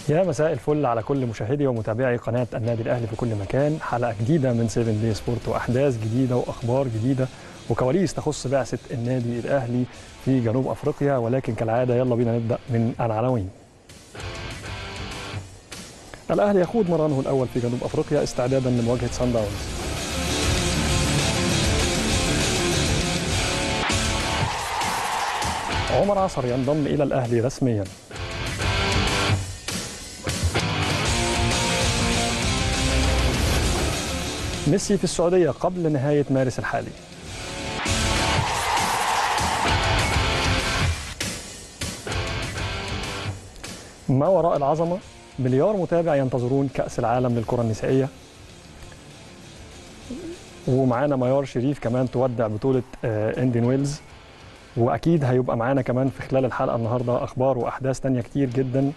يا مساء الفل على كل مشاهدي ومتابعي قناة النادي الأهلي في كل مكان حلقة جديدة من 7 دي سبورت وأحداث جديدة وأخبار جديدة وكواليس تخص بعثة النادي الأهلي في جنوب أفريقيا ولكن كالعادة يلا بينا نبدأ من العناوين الأهلي يخوض مرانه الأول في جنوب أفريقيا استعدادا لمواجهة سان داونز عمر عصر ينضم إلى الأهلي رسمياً ميسي في السعودية قبل نهاية مارس الحالي ما وراء العظمة مليار متابع ينتظرون كأس العالم للكرة النسائية ومعانا ميار شريف كمان تودع بطولة اندين ويلز واكيد هيبقى معانا كمان في خلال الحلقه النهارده اخبار واحداث تانية كتير جدا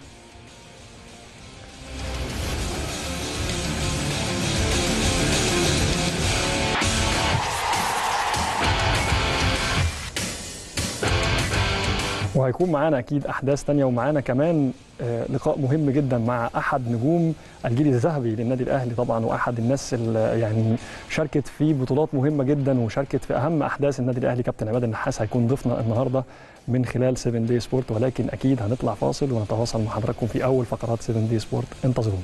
وهيكون معانا اكيد احداث تانية ومعانا كمان لقاء مهم جدا مع احد نجوم الجيل الذهبي للنادي الاهلي طبعا واحد الناس اللي يعني شاركت في بطولات مهمه جدا وشاركت في اهم احداث النادي الاهلي كابتن عماد النحاس هيكون ضيفنا النهارده من خلال 7 دي سبورت ولكن اكيد هنطلع فاصل ونتواصل مع حضراتكم في اول فقرات 7 دي سبورت انتظرونا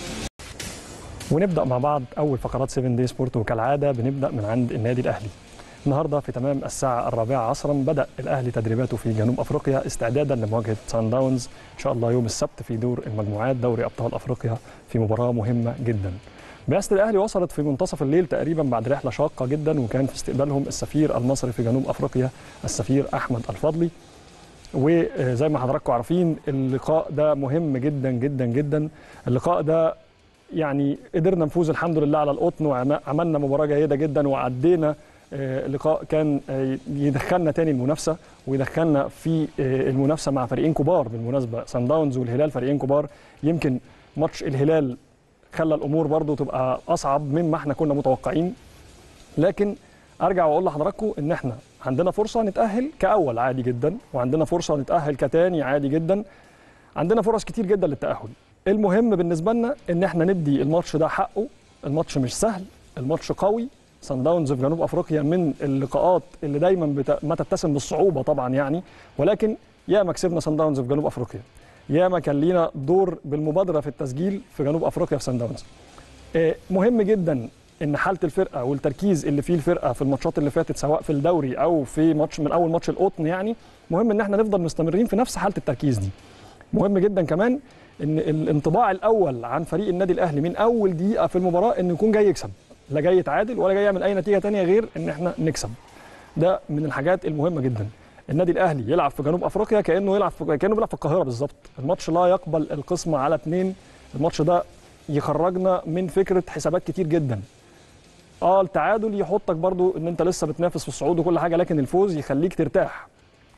ونبدا مع بعض اول فقرات 7 دي سبورت وكالعاده بنبدا من عند النادي الاهلي النهارده في تمام الساعة الرابعة عصرا بدأ الأهلي تدريباته في جنوب أفريقيا استعدادا لمواجهة سان داونز إن شاء الله يوم السبت في دور المجموعات دوري أبطال أفريقيا في مباراة مهمة جدا. بعثة الأهلي وصلت في منتصف الليل تقريبا بعد رحلة شاقة جدا وكان في استقبالهم السفير المصري في جنوب أفريقيا السفير أحمد الفضلي. وزي ما حضراتكم عارفين اللقاء ده مهم جدا جدا جدا اللقاء ده يعني قدرنا نفوز الحمد لله على القطن وعملنا مباراة جيدة جدا وعدينا اللقاء كان يدخلنا تاني المنافسه ويدخلنا في المنافسه مع فريقين كبار بالمناسبه سان داونز والهلال فريقين كبار يمكن ماتش الهلال خلى الامور برضو تبقى اصعب مما احنا كنا متوقعين لكن ارجع واقول لحضراتكم ان احنا عندنا فرصه نتاهل كاول عادي جدا وعندنا فرصه نتاهل كتاني عادي جدا عندنا فرص كتير جدا للتاهل المهم بالنسبه لنا ان احنا ندي الماتش ده حقه الماتش مش سهل الماتش قوي سان داونز في جنوب افريقيا من اللقاءات اللي دايما بت... ما تتسم بالصعوبه طبعا يعني ولكن ياما كسبنا سان داونز في جنوب افريقيا ياما كان لينا دور بالمبادره في التسجيل في جنوب افريقيا في سان داونز مهم جدا ان حاله الفرقه والتركيز اللي فيه الفرقه في الماتشات اللي فاتت سواء في الدوري او في ماتش من اول ماتش القطن يعني مهم ان احنا نفضل مستمرين في نفس حاله التركيز دي مهم جدا كمان ان الانطباع الاول عن فريق النادي الاهلي من اول دقيقه في المباراه انه يكون جاي يكسب لا جاي يتعادل ولا جاي يعمل اي نتيجه ثانيه غير ان احنا نكسب ده من الحاجات المهمه جدا النادي الاهلي يلعب في جنوب افريقيا كانه يلعب في كانه بيلعب في القاهره بالظبط الماتش لا يقبل القسمه على اثنين الماتش ده يخرجنا من فكره حسابات كتير جدا اه التعادل يحطك برضو ان انت لسه بتنافس في الصعود وكل حاجه لكن الفوز يخليك ترتاح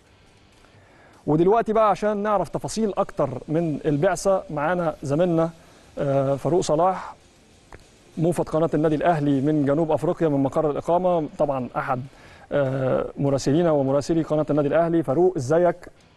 ودلوقتي بقى عشان نعرف تفاصيل اكتر من البعثه معانا زميلنا فاروق صلاح موفد قناه النادي الاهلي من جنوب افريقيا من مقر الاقامه طبعا احد مراسلينا ومراسلي قناه النادي الاهلي فاروق ازيك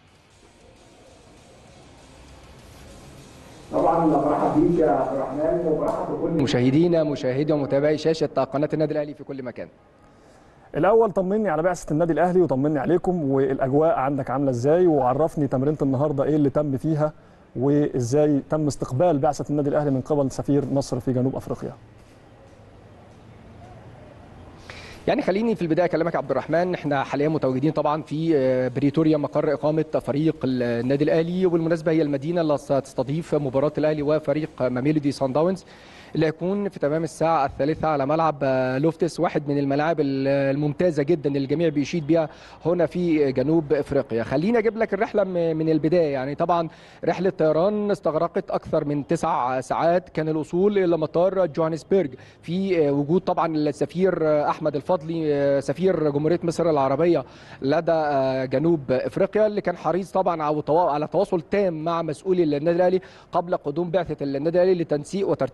طبعا برحب بيك يا عبد الرحمن وبرحب بكل مشاهدينا مشاهدي ومتابعي شاشه قناه النادي الاهلي في كل مكان الاول طمني على بعثه النادي الاهلي وطمني عليكم والاجواء عندك عامله ازاي وعرفني تمرينه النهارده ايه اللي تم فيها وازاي تم استقبال بعثه النادي الاهلي من قبل سفير مصر في جنوب افريقيا يعني خليني في البدايه اكلمك عبد الرحمن احنا حاليا متواجدين طبعا في بريتوريا مقر اقامه فريق النادي الاهلي وبالمناسبه هي المدينه اللي ستستضيف مباراه الاهلي وفريق ميلودي سان داونز اللي هيكون في تمام الساعة الثالثة على ملعب لوفتس واحد من الملاعب الممتازة جدا اللي الجميع بيشيد بها هنا في جنوب افريقيا خليني اجيب لك الرحلة من البداية يعني طبعا رحلة طيران استغرقت اكثر من تسع ساعات كان الوصول الى مطار جوهانسبرج في وجود طبعا السفير احمد الفضلي سفير جمهورية مصر العربية لدى جنوب افريقيا اللي كان حريص طبعا على تواصل تام مع مسؤولي النادي الاهلي قبل قدوم بعثة النادي الاهلي لتنسيق وترتيب كافة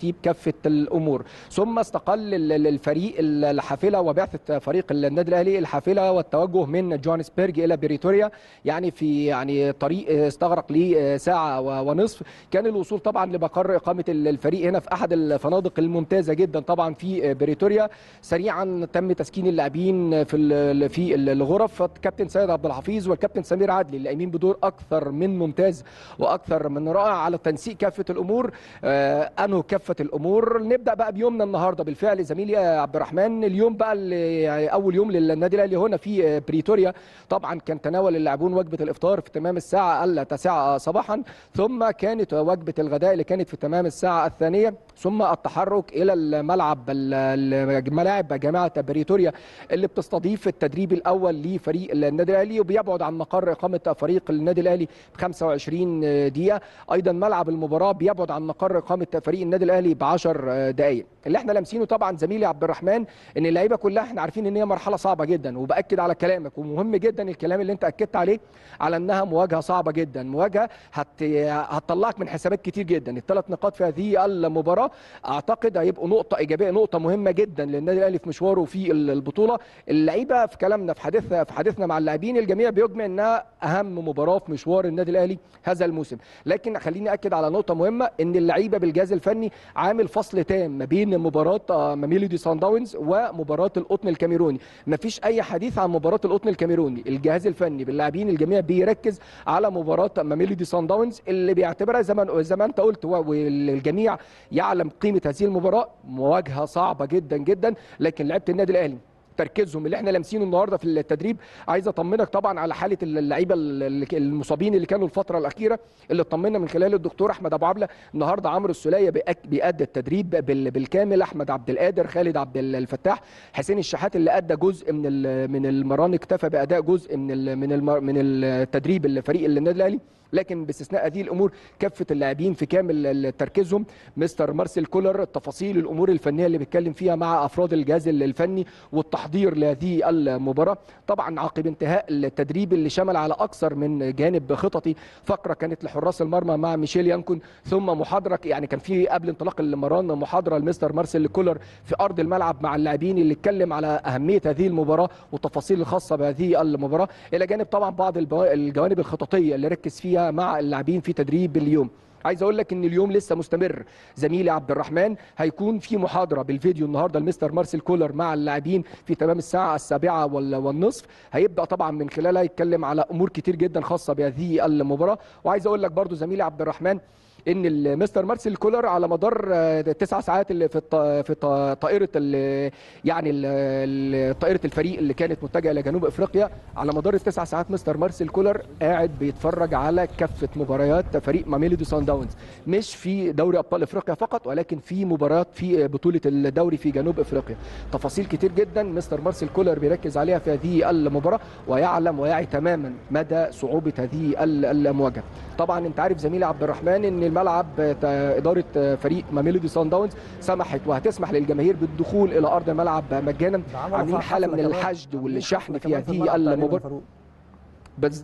كافه الامور ثم استقل ال- ال- الفريق ال- الحافله وبعثه فريق النادي الاهلي الحافله والتوجه من جوهانسبرج الى بريتوريا يعني في يعني طريق استغرق لي ساعه و- ونصف كان الوصول طبعا لمقر اقامه ال- الفريق هنا في احد الفنادق الممتازه جدا طبعا في بريتوريا سريعا تم تسكين اللاعبين في ال- في الغرف كابتن سيد عبد الحفيظ والكابتن سمير عدلي اللي قايمين بدور اكثر من ممتاز واكثر من رائع على تنسيق كافه الامور آه، انهوا كافه الامور نبدا بقى بيومنا النهارده بالفعل زميلي عبد الرحمن اليوم بقى اللي يعني اول يوم للنادي الاهلي هنا في آه، بريتوريا طبعا كان تناول اللاعبون وجبه الافطار في تمام الساعه التاسعه صباحا ثم كانت وجبه الغداء اللي كانت في تمام الساعه الثانيه ثم التحرك الى الملعب ال- ملاعب جامعه بريتوريا اللي بتستضيف التدريب الاول لفريق النادي الاهلي وبيبعد عن مقر اقامه فريق النادي الاهلي ب 25 دقيقه ايضا ملعب المباراه بيبعد عن مقر اقامه فريق النادي الاهلي ب 10 دقائق اللي احنا لامسينه طبعا زميلي عبد الرحمن ان اللعيبه كلها احنا عارفين ان هي مرحله صعبه جدا وباكد على كلامك ومهم جدا الكلام اللي انت اكدت عليه على انها مواجهه صعبه جدا مواجهه هت... هتطلعك من حسابات كتير جدا الثلاث نقاط في هذه المباراه اعتقد هيبقوا نقطه ايجابيه نقطه مهمه جدا للنادي الاهلي في مشواره في البطوله اللعيبه في كلامنا في حديثنا في حديثنا مع اللاعبين الجميع بيجمع انها اهم مباراه في مشوار النادي الاهلي هذا الموسم لكن خليني اكد على نقطه مهمه ان اللعيبه بالجهاز الفني عامل فصل تام ما بين مباراه آه، ميلودي سان داونز ومباراه القطن الكاميروني مفيش اي حديث عن مباراه القطن الكاميروني الجهاز الفني باللاعبين الجميع بيركز على مباراه ميلودي سان داونز اللي بيعتبرها زي ما زي ما انت قلت و- والجميع يعلم قيمه هذه المباراه مواجهه صعبه جدا جدا لكن لعيبه النادي الاهلي تركيزهم اللي احنا لامسينه النهارده في التدريب عايز اطمنك طبعا على حاله اللعيبه ال- المصابين اللي كانوا الفتره الاخيره اللي اطمنا من خلال الدكتور احمد ابو عبله النهارده عمرو السوليه بيأك- بيأدي التدريب بال- بالكامل احمد عبد القادر خالد عبد الفتاح حسين الشحات اللي ادى جزء من ال- من المران اكتفى باداء جزء من ال- من المر- من التدريب الفريق النادي الاهلي لكن باستثناء هذه الامور كافه اللاعبين في كامل تركيزهم مستر مارسيل كولر التفاصيل الامور الفنيه اللي بيتكلم فيها مع افراد الجهاز الفني والتحضير لهذه المباراه طبعا عقب انتهاء التدريب اللي شمل على اكثر من جانب خططي فقره كانت لحراس المرمى مع ميشيل يانكون ثم محاضره يعني كان في قبل انطلاق المران محاضره لمستر مارسيل كولر في ارض الملعب مع اللاعبين اللي اتكلم على اهميه هذه المباراه والتفاصيل الخاصه بهذه المباراه الى جانب طبعا بعض البوا- الجوانب الخططيه اللي ركز فيها مع اللاعبين في تدريب اليوم عايز اقول لك ان اليوم لسه مستمر زميلي عبد الرحمن هيكون في محاضره بالفيديو النهارده لمستر مارسيل كولر مع اللاعبين في تمام الساعه السابعه وال- والنصف هيبدا طبعا من خلالها يتكلم على امور كتير جدا خاصه بهذه المباراه وعايز اقول لك برضو زميلي عبد الرحمن ان ال- مستر مارسيل كولر على مدار آه، التسع ساعات اللي في الط- في ط- طائره ال- يعني ال- ال- طائره الفريق اللي كانت متجهه لجنوب افريقيا على مدار التسع ساعات مستر مارسيل كولر قاعد بيتفرج على كافه مباريات فريق ماميلودي سان داونز مش في دوري ابطال افريقيا فقط ولكن في مباريات في بطوله الدوري في جنوب افريقيا تفاصيل كتير جدا مستر مارسيل كولر بيركز عليها في هذه المباراه ويعلم ويعي تماما مدى صعوبه هذه ال- المواجهه طبعا انت عارف زميلي عبد الرحمن ان الملعب تا- اداره فريق ماميلودي سان داونز سمحت وهتسمح للجماهير بالدخول الى ارض الملعب مجانا ده عملوا عاملين فيها حاله من حفلة كمان. الحشد عاملين والشحن حفلة في كمان هذه الملعب تقريباً المباراه فاروق. بز...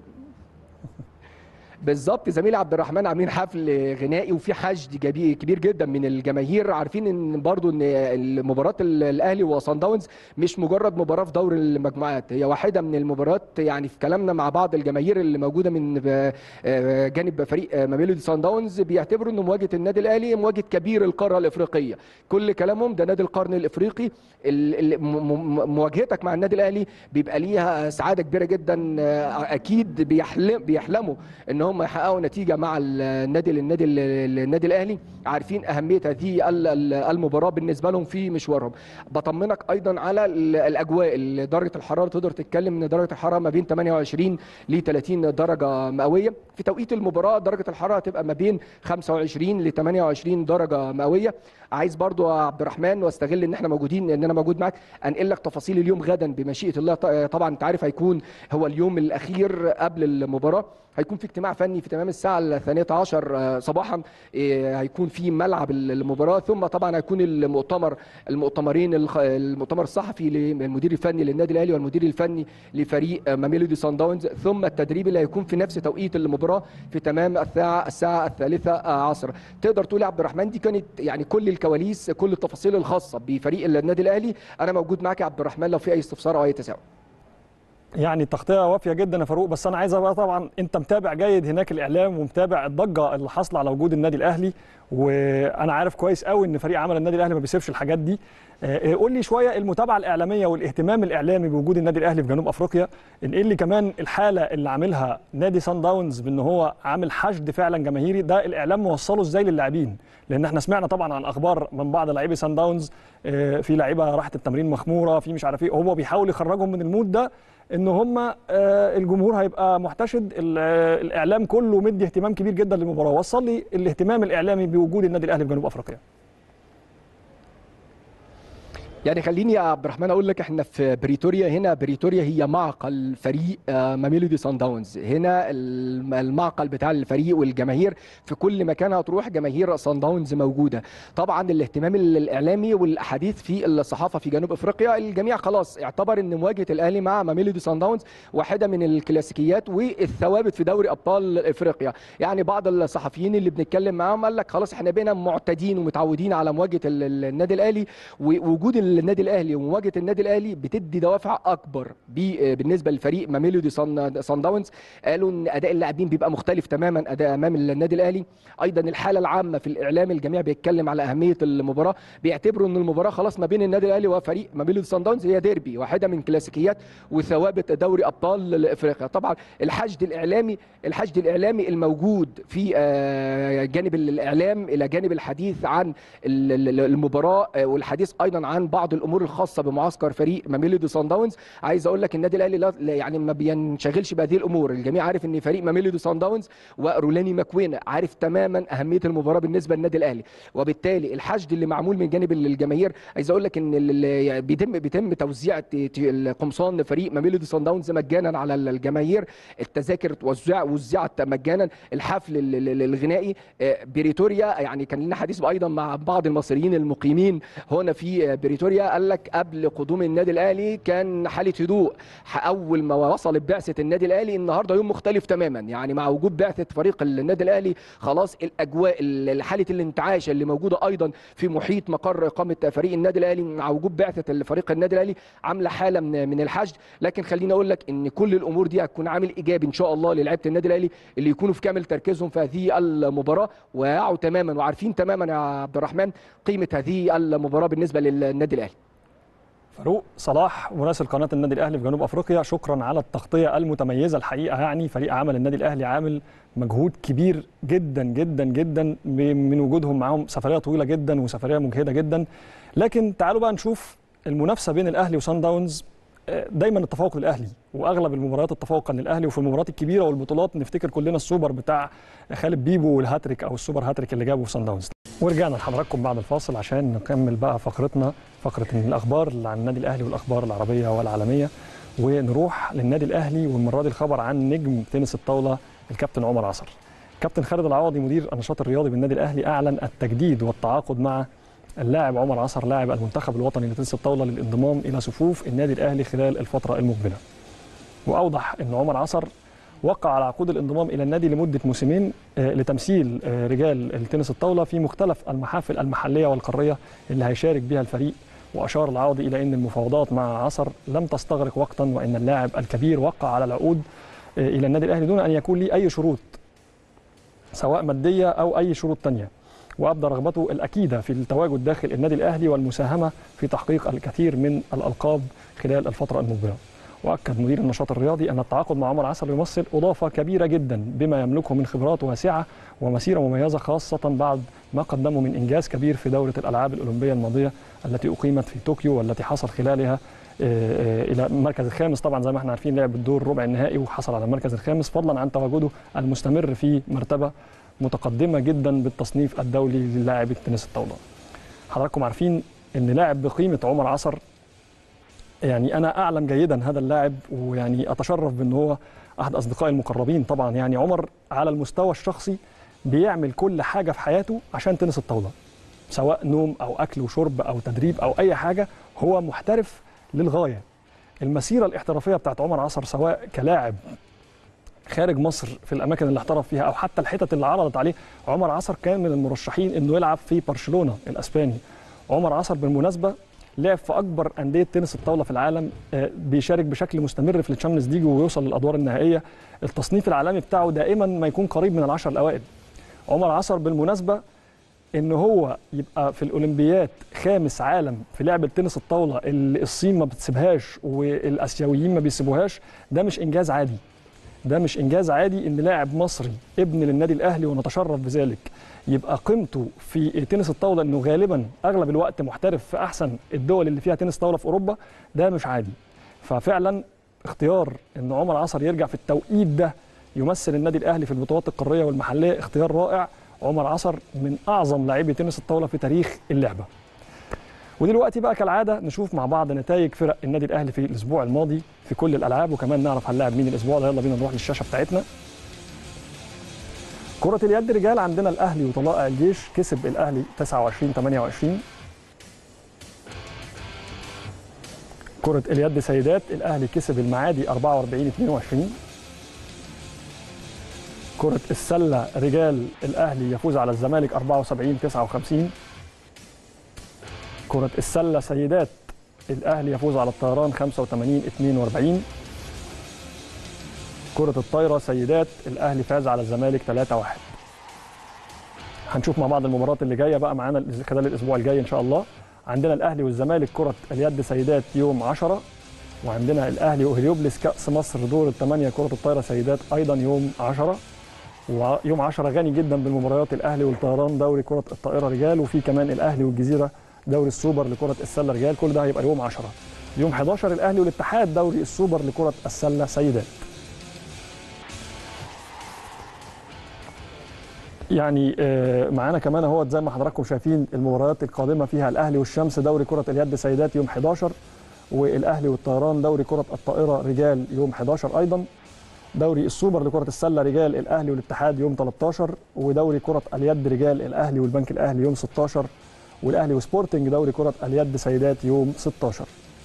بالظبط زميلي عبد الرحمن عاملين حفل غنائي وفي حشد جبي- كبير جدا من الجماهير عارفين ان برضو ان مباراه ال- الاهلي وصن داونز مش مجرد مباراه في دور المجموعات هي واحده من المباريات يعني في كلامنا مع بعض الجماهير اللي موجوده من ب- آه، جانب فريق آه، ميلودي صن داونز بيعتبروا ان مواجهه النادي الاهلي مواجهه كبير القاره الافريقيه كل كلامهم ده نادي القرن الافريقي ال- ال- م- م- مواجهتك مع النادي الاهلي بيبقى ليها سعاده كبيره جدا آه، اكيد بيحلم بيحلموا ان هم يحققوا نتيجه مع النادي النادي النادي الاهلي عارفين اهميه هذه ال- ال- المباراه بالنسبه لهم في مشوارهم بطمنك ايضا على ال- الاجواء ال- درجه الحراره تقدر تتكلم ان درجه الحراره ما بين 28 ل 30 درجه مئويه في توقيت المباراه درجه الحراره هتبقى ما بين 25 ل 28 درجه مئويه عايز برضو يا عبد الرحمن واستغل ان احنا موجودين ان انا موجود معاك انقل لك تفاصيل اليوم غدا بمشيئه الله ط- طبعا انت عارف هيكون هو اليوم الاخير قبل المباراه هيكون في اجتماع فني في تمام الساعه الثانيه عشر آه، صباحا آه، هيكون في ملعب المباراه ثم طبعا هيكون المؤتمر المؤتمرين الخ- المؤتمر الصحفي للمدير الفني للنادي الاهلي والمدير الفني لفريق آه، ماميلودي سان داونز ثم التدريب اللي هيكون في نفس توقيت المباراه في تمام الساعه الساعه الثالثه عصر تقدر تقول يا عبد الرحمن دي كانت يعني كل الكواليس كل التفاصيل الخاصه بفريق النادي الاهلي انا موجود معاك يا عبد الرحمن لو في اي استفسار او اي تساؤل يعني التغطيه وافيه جدا يا فاروق بس انا عايز بقى طبعا انت متابع جيد هناك الاعلام ومتابع الضجه اللي حاصله على وجود النادي الاهلي وانا عارف كويس قوي ان فريق عمل النادي الاهلي ما بيسيبش الحاجات دي آه، قول لي شويه المتابعه الاعلاميه والاهتمام الاعلامي بوجود النادي الاهلي في جنوب افريقيا انقل لي كمان الحاله اللي عاملها نادي سان داونز بان هو عامل حشد فعلا جماهيري ده الاعلام موصله ازاي للاعبين لان احنا سمعنا طبعا عن اخبار من بعض لاعبي سان داونز آه، في لعيبه راحت التمرين مخموره في مش عارف ايه هو بيحاول يخرجهم من المود ده ان هم آه، الجمهور هيبقى محتشد ال- آه، الاعلام كله مدي اهتمام كبير جدا للمباراه وصل لي الاهتمام الاعلامي بوجود النادي الاهلي في جنوب افريقيا يعني خليني يا عبد الرحمن اقول لك احنا في بريتوريا هنا بريتوريا هي معقل فريق آه، ماميلودي سان داونز هنا الم- المعقل بتاع الفريق والجماهير في كل مكان هتروح جماهير سان داونز موجوده طبعا الاهتمام ال- الاعلامي والاحاديث في الصحافه في جنوب افريقيا الجميع خلاص اعتبر ان مواجهه الاهلي مع ماميلودي سان داونز واحده من الكلاسيكيات والثوابت في دوري ابطال افريقيا يعني بعض الصحفيين اللي بنتكلم معاهم قال لك خلاص احنا بقينا معتادين ومتعودين على مواجهه ال- ال- النادي الاهلي ووجود النادي الاهلي ومواجهه النادي الاهلي بتدي دوافع اكبر ب- بالنسبه للفريق ماميلودي صن صن داونز قالوا ان اداء اللاعبين بيبقى مختلف تماما اداء امام النادي الاهلي ايضا الحاله العامه في الاعلام الجميع بيتكلم على اهميه المباراه بيعتبروا ان المباراه خلاص ما بين النادي الاهلي وفريق ماميلودي صن داونز هي ديربي واحده من كلاسيكيات وثوابت دوري ابطال افريقيا طبعا الحشد الاعلامي الحشد الاعلامي الموجود في آه، جانب الاعلام الى جانب الحديث عن ال- ال- المباراه آه، والحديث ايضا عن بعض الامور الخاصه بمعسكر فريق ماميلودي صن داونز عايز اقول لك النادي الاهلي لا لا- يعني ما بينشغلش بهذه الامور الجميع عارف ان فريق ماميلودي صن داونز ورولاني ماكوينا عارف تماما اهميه المباراه بالنسبه للنادي الاهلي وبالتالي الحشد اللي معمول من جانب الجماهير عايز اقول لك ان ال- ال- يعني بيتم بيتم توزيع ت- ت- القمصان فريق ماميلودي صن داونز مجانا على الجماهير التذاكر توزع وزعت مجانا الحفل ال- ال- الغنائي آه، بريتوريا يعني كان لنا حديث ايضا مع بعض المصريين المقيمين هنا في آه، بريتوريا قال لك قبل قدوم النادي الاهلي كان حاله هدوء ح- اول ما وصلت بعثه النادي الاهلي النهارده يوم مختلف تماما يعني مع وجود بعثه فريق النادي الاهلي خلاص الاجواء ال- حاله الانتعاش اللي موجوده ايضا في محيط مقر اقامه فريق النادي الاهلي مع وجود بعثه فريق النادي الاهلي عامله حاله من من الحشد لكن خليني اقول لك ان كل الامور دي هتكون عامل ايجابي ان شاء الله للاعيبه النادي الاهلي اللي يكونوا في كامل تركيزهم في هذه المباراه ويعوا تماما وعارفين تماما يا عبد الرحمن قيمه هذه المباراه بالنسبه للنادي الاهلي فاروق صلاح مراسل قناه النادي الاهلي في جنوب افريقيا شكرا على التغطيه المتميزه الحقيقه يعني فريق عمل النادي الاهلي عامل مجهود كبير جدا جدا جدا من وجودهم معاهم سفريه طويله جدا وسفريه مجهده جدا لكن تعالوا بقى نشوف المنافسه بين الاهلي وسان داونز آه، دايما التفوق للاهلي واغلب المباريات التفوق كان للاهلي وفي المباريات الكبيره والبطولات نفتكر كلنا السوبر بتاع خالد بيبو والهاتريك او السوبر هاتريك اللي جابه في سان داونز ورجعنا لحضراتكم بعد الفاصل عشان نكمل بقى فقرتنا فقره الاخبار اللي عن النادي الاهلي والاخبار العربيه والعالميه ونروح للنادي الاهلي والمره دي الخبر عن نجم تنس الطاوله الكابتن عمر عصر كابتن خالد العوضي مدير النشاط الرياضي بالنادي الاهلي اعلن التجديد والتعاقد مع اللاعب عمر عصر لاعب المنتخب الوطني لتنس الطاوله للانضمام الى صفوف النادي الاهلي خلال الفتره المقبله واوضح ان عمر عصر وقع على عقود الانضمام الى النادي لمده موسمين آه، لتمثيل آه، رجال التنس الطاوله في مختلف المحافل المحليه والقاريه اللي هيشارك بها الفريق واشار العوضي الى ان المفاوضات مع عصر لم تستغرق وقتا وان اللاعب الكبير وقع على العقود آه، الى النادي الاهلي دون ان يكون ليه اي شروط سواء ماديه او اي شروط تانية وابدى رغبته الاكيده في التواجد داخل النادي الاهلي والمساهمه في تحقيق الكثير من الالقاب خلال الفتره المقبله واكد مدير النشاط الرياضي ان التعاقد مع عمر عسل يمثل اضافه كبيره جدا بما يملكه من خبرات واسعه ومسيره مميزه خاصه بعد ما قدمه من انجاز كبير في دوره الالعاب الاولمبيه الماضيه التي اقيمت في طوكيو والتي حصل خلالها آه، آه، الى المركز الخامس طبعا زي ما احنا عارفين لعب الدور ربع النهائي وحصل على المركز الخامس فضلا عن تواجده المستمر في مرتبه متقدمه جدا بالتصنيف الدولي للاعب التنس الطاوله. حضراتكم عارفين ان لاعب بقيمه عمر عصر يعني انا اعلم جيدا هذا اللاعب ويعني اتشرف بان هو احد اصدقائي المقربين طبعا يعني عمر على المستوى الشخصي بيعمل كل حاجه في حياته عشان تنس الطاوله سواء نوم او اكل وشرب او تدريب او اي حاجه هو محترف للغايه المسيره الاحترافيه بتاعت عمر عصر سواء كلاعب خارج مصر في الاماكن اللي احترف فيها او حتى الحتت اللي عرضت عليه عمر عصر كان من المرشحين انه يلعب في برشلونه الاسباني عمر عصر بالمناسبه لعب في اكبر انديه تنس الطاوله في العالم آه، بيشارك بشكل مستمر في الشامبيونز ليج ويوصل للادوار النهائيه التصنيف العالمي بتاعه دائما ما يكون قريب من العشر الاوائل عمر عصر بالمناسبه ان هو يبقى في الاولمبيات خامس عالم في لعبه تنس الطاوله اللي الصين ما بتسيبهاش والاسيويين ما بيسيبوهاش ده مش انجاز عادي ده مش انجاز عادي ان لاعب مصري ابن للنادي الاهلي ونتشرف بذلك يبقى قيمته في تنس الطاوله انه غالبا اغلب الوقت محترف في احسن الدول اللي فيها تنس طاوله في اوروبا ده مش عادي ففعلا اختيار ان عمر عصر يرجع في التوقيت ده يمثل النادي الاهلي في البطولات القاريه والمحليه اختيار رائع عمر عصر من اعظم لاعبي تنس الطاوله في تاريخ اللعبه ودلوقتي بقى كالعاده نشوف مع بعض نتائج فرق النادي الاهلي في الاسبوع الماضي في كل الالعاب وكمان نعرف هنلاعب مين الاسبوع ده يلا بينا نروح للشاشه بتاعتنا كرة اليد رجال عندنا الاهلي وطلائع الجيش كسب الاهلي 29 28 كرة اليد سيدات الاهلي كسب المعادي 44 22 كرة السلة رجال الاهلي يفوز على الزمالك 74 59 كرة السلة سيدات الأهلي يفوز على الطيران 85 42 كرة الطايرة سيدات الأهلي فاز على الزمالك 3 1 هنشوف مع بعض المباريات اللي جاية بقى معانا خلال الأسبوع الجاي إن شاء الله عندنا الأهلي والزمالك كرة اليد سيدات يوم 10 وعندنا الأهلي وهليوبلس كأس مصر دور الثمانية كرة الطايرة سيدات أيضا يوم 10 ويوم 10 غني جدا بالمباريات الأهلي والطيران دوري كرة الطائرة رجال وفي كمان الأهلي والجزيرة دوري السوبر لكرة السلة رجال كل ده هيبقى يوم 10 يوم 11 الأهلي والاتحاد دوري السوبر لكرة السلة سيدات يعني آه، معانا كمان اهوت زي ما حضراتكم شايفين المباريات القادمه فيها الاهلي والشمس دوري كره اليد سيدات يوم 11 والاهلي والطيران دوري كره الطائره رجال يوم 11 ايضا دوري السوبر لكره السله رجال الاهلي والاتحاد يوم 13 ودوري كره اليد رجال الاهلي والبنك الاهلي يوم 16 والاهلي وسبورتنج دوري كره اليد سيدات يوم 16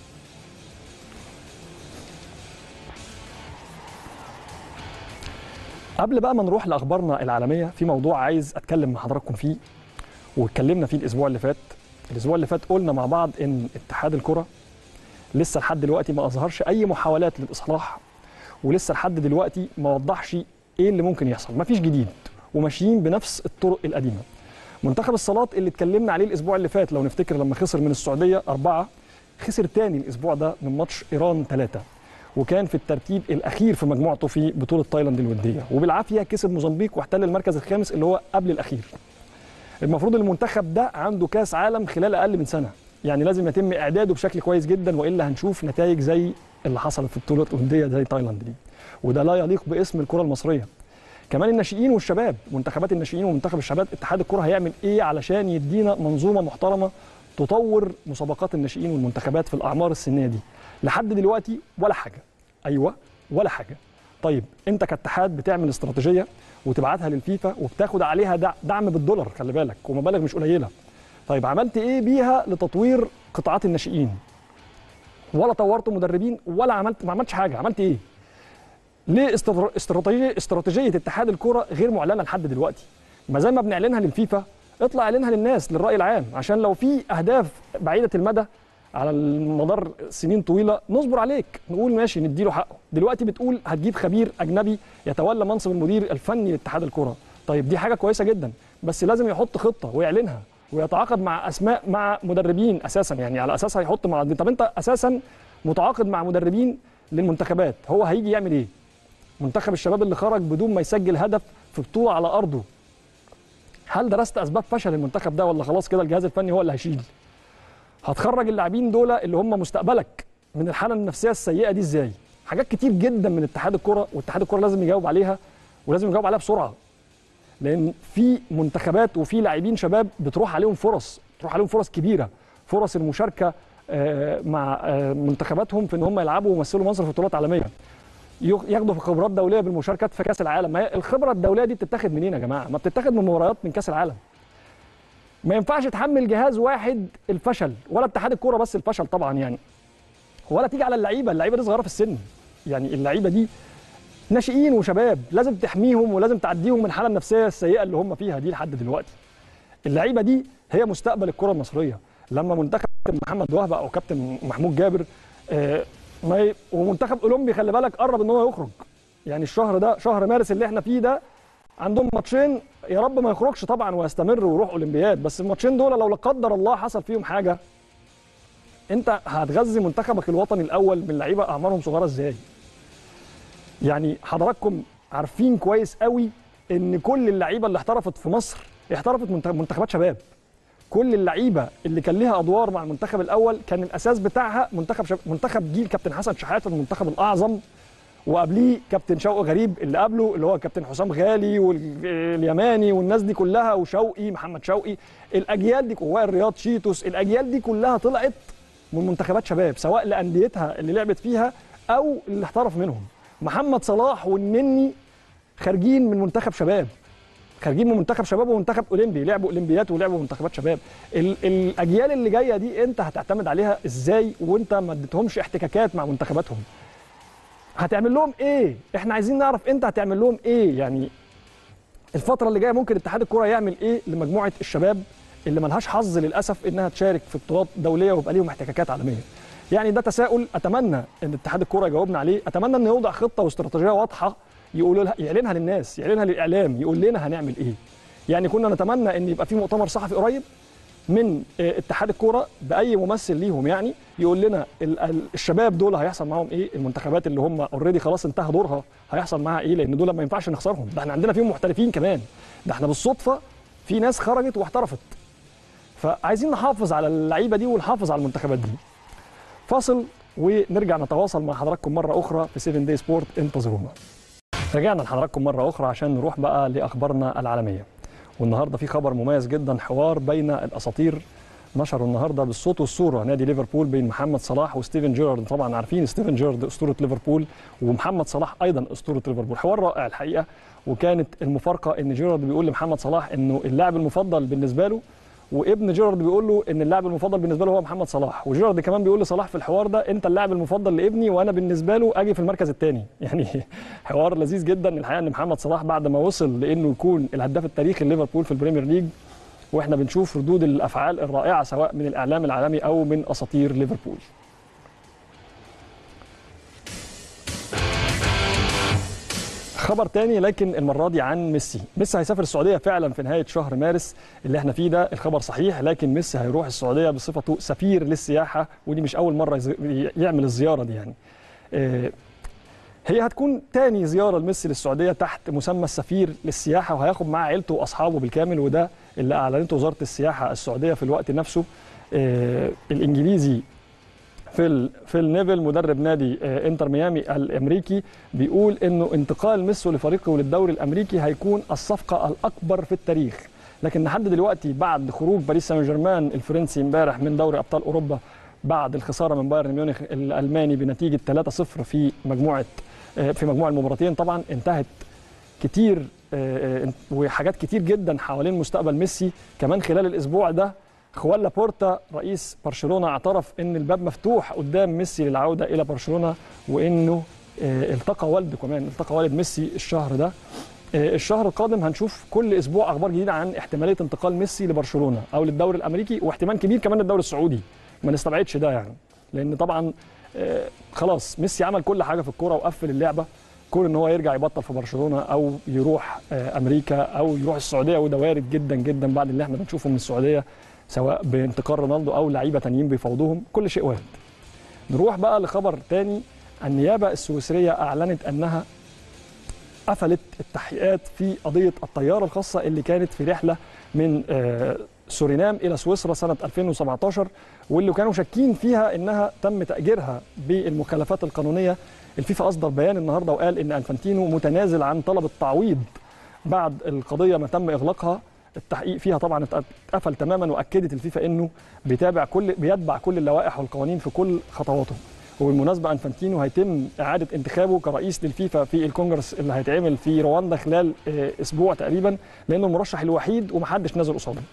قبل بقى ما نروح لاخبارنا العالميه في موضوع عايز اتكلم مع حضراتكم فيه واتكلمنا فيه الاسبوع اللي فات الاسبوع اللي فات قلنا مع بعض ان اتحاد الكره لسه لحد دلوقتي ما اظهرش اي محاولات للاصلاح ولسه لحد دلوقتي ما وضحش ايه اللي ممكن يحصل مفيش جديد وماشيين بنفس الطرق القديمه منتخب الصالات اللي اتكلمنا عليه الاسبوع اللي فات لو نفتكر لما خسر من السعوديه أربعة خسر تاني الاسبوع ده من ماتش ايران ثلاثة وكان في الترتيب الاخير في مجموعته في بطوله تايلاند الوديه وبالعافيه كسب موزمبيق واحتل المركز الخامس اللي هو قبل الاخير المفروض المنتخب ده عنده كاس عالم خلال اقل من سنه يعني لازم يتم اعداده بشكل كويس جدا والا هنشوف نتائج زي اللي حصلت في البطوله الاولمبيه زي تايلاند دي وده لا يليق باسم الكره المصريه كمان الناشئين والشباب منتخبات الناشئين ومنتخب الشباب اتحاد الكره هيعمل ايه علشان يدينا منظومه محترمه تطور مسابقات الناشئين والمنتخبات في الاعمار السنيه دي لحد دلوقتي ولا حاجه ايوه ولا حاجه طيب انت كاتحاد بتعمل استراتيجيه وتبعتها للفيفا وبتاخد عليها دع- دعم بالدولار خلي بالك ومبالغ مش قليله طيب عملت ايه بيها لتطوير قطاعات الناشئين ولا طورت مدربين ولا عملت ما عملتش حاجه عملت ايه ليه استر- استراتيجيه استراتيجيه اتحاد الكره غير معلنه لحد دلوقتي ما زي ما بنعلنها للفيفا اطلع اعلنها للناس للراي العام عشان لو في اهداف بعيده المدى على المدار سنين طويله نصبر عليك نقول ماشي نديله حقه دلوقتي بتقول هتجيب خبير اجنبي يتولى منصب المدير الفني لاتحاد الكره طيب دي حاجه كويسه جدا بس لازم يحط خطه ويعلنها ويتعاقد مع اسماء مع مدربين اساسا يعني على اساسها هيحط مع طب انت اساسا متعاقد مع مدربين للمنتخبات هو هيجي يعمل ايه منتخب الشباب اللي خرج بدون ما يسجل هدف في بطوله على ارضه هل درست اسباب فشل المنتخب ده ولا خلاص كده الجهاز الفني هو اللي هيشيل هتخرج اللاعبين دول اللي هم مستقبلك من الحاله النفسيه السيئه دي ازاي حاجات كتير جدا من اتحاد الكره واتحاد الكره لازم يجاوب عليها ولازم يجاوب عليها بسرعه لان في منتخبات وفي لاعبين شباب بتروح عليهم فرص بتروح عليهم فرص كبيره فرص المشاركه آه، مع آه، منتخباتهم في ان هم يلعبوا ويمثلوا مصر في بطولات عالميه يخ- ياخدوا في خبرات دوليه بالمشاركات في كاس العالم ما هي الخبره الدوليه دي بتتاخد منين يا جماعه ما بتتاخد من مباريات من كاس العالم ما ينفعش تحمل جهاز واحد الفشل ولا اتحاد الكوره بس الفشل طبعا يعني ولا تيجي على اللعيبه اللعيبه دي صغيره في السن يعني اللعيبه دي ناشئين وشباب لازم تحميهم ولازم تعديهم من الحاله النفسيه السيئه اللي هم فيها دي لحد دلوقتي اللعيبه دي هي مستقبل الكره المصريه لما منتخب كابتن محمد وهبه او كابتن محمود جابر آه، ما ي... ومنتخب اولمبي خلي بالك قرب ان هو يخرج يعني الشهر ده شهر مارس اللي احنا فيه ده عندهم ماتشين يا رب ما يخرجش طبعا ويستمر ويروح اولمبياد بس الماتشين دول لو لا قدر الله حصل فيهم حاجه انت هتغذي منتخبك الوطني الاول من لعيبه اعمارهم صغيره ازاي يعني حضراتكم عارفين كويس قوي ان كل اللعيبه اللي احترفت في مصر احترفت منت- منتخبات شباب كل اللعيبه اللي كان ليها ادوار مع المنتخب الاول كان الاساس بتاعها منتخب شب... منتخب جيل كابتن حسن شحاته المنتخب الاعظم وقبليه كابتن شوقي غريب اللي قبله اللي هو كابتن حسام غالي واليماني والناس دي كلها وشوقي محمد شوقي الاجيال دي وائل رياض شيتوس الاجيال دي كلها طلعت من منتخبات شباب سواء لانديتها اللي لعبت فيها او اللي احترف منهم محمد صلاح والنني خارجين من منتخب شباب خارجين من منتخب شباب ومنتخب اولمبي لعبوا اولمبيات ولعبوا منتخبات شباب ال- الاجيال اللي جايه دي انت هتعتمد عليها ازاي وانت ما اديتهمش احتكاكات مع منتخباتهم هتعمل لهم ايه احنا عايزين نعرف انت هتعمل لهم ايه يعني الفتره اللي جايه ممكن اتحاد الكره يعمل ايه لمجموعه الشباب اللي ملهاش حظ للاسف انها تشارك في بطولات دوليه ويبقى ليهم احتكاكات عالميه يعني ده تساؤل اتمنى ان اتحاد الكره يجاوبنا عليه اتمنى انه يوضع خطه واستراتيجيه واضحه يقول لها يعلنها للناس يعلنها للاعلام يقول لنا هنعمل ايه يعني كنا نتمنى ان يبقى في مؤتمر صحفي قريب من آه، اتحاد الكوره باي ممثل ليهم يعني يقول لنا ال- ال- الشباب دول هيحصل معاهم ايه المنتخبات اللي هم اوريدي خلاص انتهى دورها هيحصل معاها ايه لان دول ما ينفعش نخسرهم ده احنا عندنا فيهم محترفين كمان ده احنا بالصدفه في ناس خرجت واحترفت فعايزين نحافظ على اللعيبه دي ونحافظ على المنتخبات دي فاصل ونرجع نتواصل مع حضراتكم مره اخرى في 7 داي سبورت انتظرونا رجعنا لحضراتكم مره اخرى عشان نروح بقى لاخبارنا العالميه والنهارده في خبر مميز جدا حوار بين الاساطير نشروا النهارده بالصوت والصوره نادي ليفربول بين محمد صلاح وستيفن جيرارد طبعا عارفين ستيفن جيرارد اسطوره ليفربول ومحمد صلاح ايضا اسطوره ليفربول حوار رائع الحقيقه وكانت المفارقه ان جيرارد بيقول لمحمد صلاح انه اللاعب المفضل بالنسبه له وابن جيرارد بيقول له ان اللاعب المفضل بالنسبه له هو محمد صلاح وجيرارد كمان بيقول لصلاح في الحوار ده انت اللاعب المفضل لابني وانا بالنسبه له اجي في المركز الثاني يعني حوار لذيذ جدا الحقيقه ان محمد صلاح بعد ما وصل لانه يكون الهداف التاريخي لليفربول في البريمير ليج واحنا بنشوف ردود الافعال الرائعه سواء من الاعلام العالمي او من اساطير ليفربول خبر تاني لكن المره دي عن ميسي ميسي هيسافر السعوديه فعلا في نهايه شهر مارس اللي احنا فيه ده الخبر صحيح لكن ميسي هيروح السعوديه بصفته سفير للسياحه ودي مش اول مره يز- يعمل الزياره دي يعني آه، هي هتكون تاني زياره لميسي للسعوديه تحت مسمى السفير للسياحه وهياخد معاه عيلته واصحابه بالكامل وده اللي اعلنته وزاره السياحه السعوديه في الوقت نفسه آه، الانجليزي فيل فيل نيفل مدرب نادي آه، انتر ميامي الامريكي بيقول انه انتقال ميسي لفريقه للدوري الامريكي هيكون الصفقه الاكبر في التاريخ لكن لحد دلوقتي بعد خروج باريس سان جيرمان الفرنسي امبارح من دوري ابطال اوروبا بعد الخساره من بايرن ميونخ الالماني بنتيجه 3-0 في مجموعه آه، في مجموع المباراتين طبعا انتهت كتير آه، آه، وحاجات كتير جدا حوالين مستقبل ميسي كمان خلال الاسبوع ده خوان لابورتا رئيس برشلونه اعترف ان الباب مفتوح قدام ميسي للعوده الى برشلونه وانه آه، التقى والده كمان التقى والد ميسي الشهر ده آه، الشهر القادم هنشوف كل اسبوع اخبار جديده عن احتماليه انتقال ميسي لبرشلونه او للدوري الامريكي واحتمال كبير كمان للدوري السعودي ما نستبعدش ده يعني لان طبعا آه، خلاص ميسي عمل كل حاجه في الكوره وقفل اللعبه كون ان هو يرجع يبطل في برشلونه او يروح آه، امريكا او يروح السعوديه وده وارد جدا جدا بعد اللي احنا بنشوفه من السعوديه سواء بانتقال رونالدو او لعيبه تانيين بيفاوضوهم كل شيء وارد نروح بقى لخبر تاني النيابه السويسريه اعلنت انها قفلت التحقيقات في قضيه الطياره الخاصه اللي كانت في رحله من آه، سورينام الى سويسرا سنه 2017 واللي كانوا شاكين فيها انها تم تاجيرها بالمخالفات القانونيه الفيفا اصدر بيان النهارده وقال ان انفانتينو متنازل عن طلب التعويض بعد القضيه ما تم اغلاقها التحقيق فيها طبعا اتقفل تماما واكدت الفيفا انه بيتابع كل بيتبع كل اللوائح والقوانين في كل خطواته وبالمناسبه انفانتينو هيتم اعاده انتخابه كرئيس للفيفا في الكونجرس اللي هيتعمل في رواندا خلال آه، اسبوع تقريبا لانه المرشح الوحيد ومحدش نازل قصاده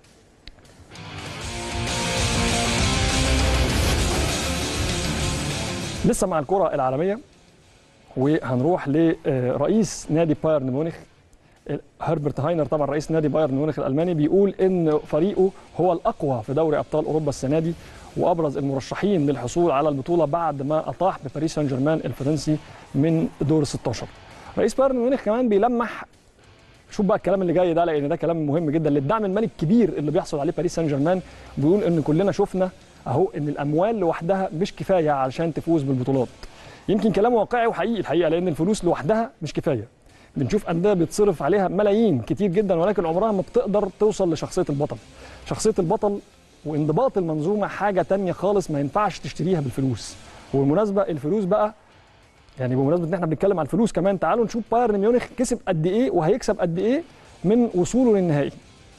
لسه مع الكره العالميه وهنروح لرئيس نادي بايرن ميونخ هربرت هاينر طبعا رئيس نادي بايرن ميونخ الالماني بيقول ان فريقه هو الاقوى في دوري ابطال اوروبا السنه دي وابرز المرشحين للحصول على البطوله بعد ما اطاح بباريس سان جيرمان الفرنسي من دور 16 رئيس بايرن ميونخ كمان بيلمح شوف بقى الكلام اللي جاي ده لان ده كلام مهم جدا للدعم المالي الكبير اللي بيحصل عليه باريس سان جيرمان بيقول ان كلنا شفنا اهو ان الاموال لوحدها مش كفايه علشان تفوز بالبطولات يمكن كلام واقعي وحقيقي الحقيقه لان الفلوس لوحدها مش كفايه بنشوف انديه بيتصرف عليها ملايين كتير جدا ولكن عمرها ما بتقدر توصل لشخصيه البطل شخصيه البطل وانضباط المنظومه حاجه تانية خالص ما ينفعش تشتريها بالفلوس وبالمناسبه الفلوس بقى يعني بمناسبه ان احنا بنتكلم على الفلوس كمان تعالوا نشوف بايرن ميونخ كسب قد ايه وهيكسب قد ايه من وصوله للنهائي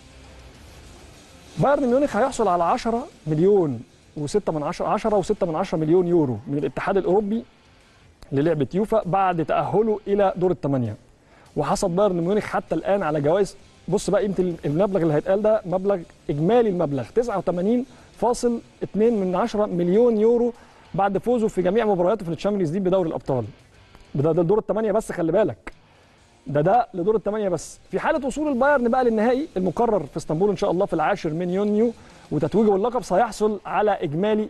بايرن ميونخ هيحصل على 10 مليون و6 من 10 10 و6 من 10 مليون يورو من الاتحاد الاوروبي للعبه يوفا بعد تاهله الى دور الثمانيه وحصل بايرن ميونخ حتى الان على جوائز بص بقى قيمه المبلغ اللي هيتقال ده مبلغ اجمالي المبلغ 89.2 من 10 مليون يورو بعد فوزه في جميع مبارياته في الشامبيونز ليج بدوري الابطال ده ده دور الثمانيه بس خلي بالك ده ده لدور الثمانيه بس في حاله وصول البايرن بقى للنهائي المقرر في اسطنبول ان شاء الله في العاشر من يونيو وتتويجه باللقب سيحصل على اجمالي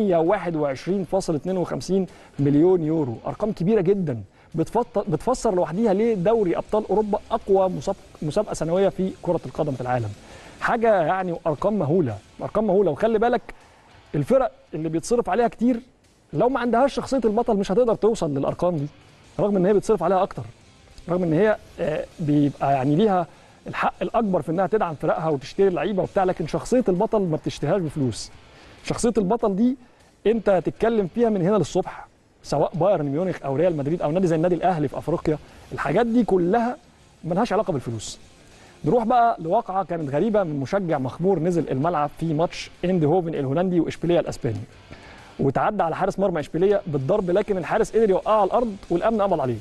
121.52 مليون يورو ارقام كبيره جدا بتفط- بتفسر لوحديها ليه دوري ابطال اوروبا اقوى مسابقه مسابقه سنويه في كره القدم في العالم حاجه يعني ارقام مهوله ارقام مهوله وخلي بالك الفرق اللي بيتصرف عليها كتير لو ما عندهاش شخصيه البطل مش هتقدر توصل للارقام دي رغم ان هي بيتصرف عليها اكتر رغم ان هي آه، بيبقى يعني ليها الحق الاكبر في انها تدعم فرقها وتشتري لعيبه وبتاع لكن شخصيه البطل ما بتشتريهاش بفلوس شخصيه البطل دي انت هتتكلم فيها من هنا للصبح سواء بايرن ميونخ او ريال مدريد او نادي زي النادي الاهلي في افريقيا الحاجات دي كلها ملهاش علاقه بالفلوس نروح بقى لواقعه كانت غريبه من مشجع مخمور نزل الملعب في ماتش اند هوفن الهولندي واشبيليه الاسباني وتعدى على حارس مرمى اشبيليه بالضرب لكن الحارس قدر يوقعه على الارض والامن قبض عليه